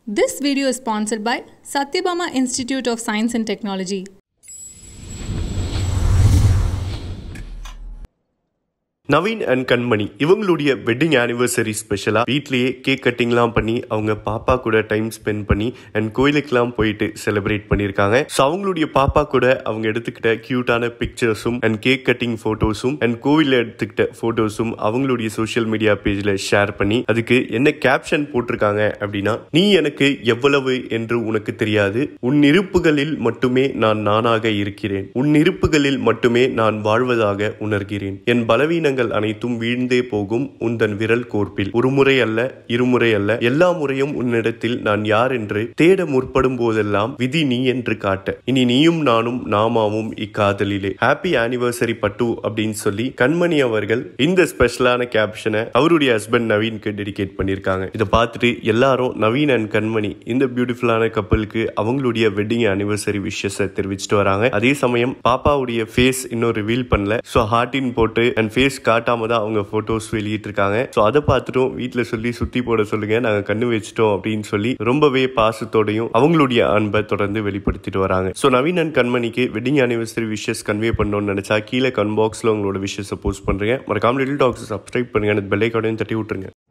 This video is sponsored by Satyabama Institute of Science and Technology. Naveen and Kanmani இவங்களுடைய wedding anniversary ஸ்பெஷலா வீட்லயே cake கட்டிங்லாம் பண்ணி அவங்க பாப்பா கூட டைம் ஸ்பெண்ட் பண்ணி அண்ட் கோயிலுக்குலாம் போயிட்டு செலிப்ரேட் பண்ணியிருக்காங்க ஸோ அவங்களுடைய பாப்பா கூட அவங்க எடுத்துக்கிட்ட கியூட்டான பிக்சர்ஸும் அண்ட் கேக் கட்டிங் போட்டோஸும் அண்ட் கோவிலில் எடுத்துக்கிட்ட போட்டோஸும் அவங்களுடைய சோஷியல் மீடியா பேஜ்ல ஷேர் பண்ணி அதுக்கு என்ன கேப்ஷன் போட்டிருக்காங்க அப்படின்னா நீ எனக்கு எவ்வளவு என்று உனக்கு தெரியாது உன் இருப்புகளில் மட்டுமே நான் நானாக இருக்கிறேன் உன் இருப்புகளில் மட்டுமே நான் வாழ்வதாக உணர்கிறேன் என் பலவீனங்கள் அனைத்தும் வீழ்ந்தே போகும் உந்தன் விரல் கோர்ப்பில் ஒரு முறை அல்ல இருமுறை அல்ல எல்லா முறையும் உன்னிடத்தில் நான் யார் என்று தேட முற்படும் போதெல்லாம் விதி நீ என்று காட்ட இனி நீயும் நானும் நாமாவும் இக்காதலிலே ஹாப்பி ஆனிவர்சரி பட்டு அப்படின்னு சொல்லி கண்மணி அவர்கள் இந்த ஸ்பெஷலான கேப்ஷனை அவருடைய ஹஸ்பண்ட் நவீனுக்கு டெடிகேட் பண்ணியிருக்காங்க இதை பார்த்துட்டு எல்லாரும் நவீன் அண்ட் கண்மணி இந்த பியூட்டிஃபுல்லான கப்பலுக்கு அவங்களுடைய வெட்டிங் ஆனிவர்சரி விஷஸை தெரிவிச்சிட்டு வராங்க அதே சமயம் பாப்பாவுடைய ஃபேஸ் இன்னும் ரிவீல் பண்ணல ஸோ ஹார்டின் போட்டு அண்ட் ஃபேஸ் காட்டாம தான் அவங்க போட்டோஸ் வெளியிட்டிருக்காங்க ஸோ அதை பார்த்துட்டும் வீட்டில் சொல்லி சுத்தி போட சொல்லுங்க நாங்கள் கண்ணு வச்சிட்டோம் அப்படின்னு சொல்லி ரொம்பவே பாசத்தோடையும் அவங்களுடைய அன்பை தொடர்ந்து வெளிப்படுத்திட்டு வராங்க ஸோ நவீன் அண்ட் கண்மணிக்கு வெட்டிங் ஆனிவர்சரி விஷஸ் கன்வே பண்ணணும்னு நினைச்சா கீழே கன் பாக்ஸில் உங்களோட விஷஸை போஸ்ட் பண்ணுறேன் மறக்காம லிட்டில் டாக்ஸ் சப்ஸ்கிரைப் பண்ணுங்க அந்த பெல்லைக்காடையும் தட்டி விட்டுருங்க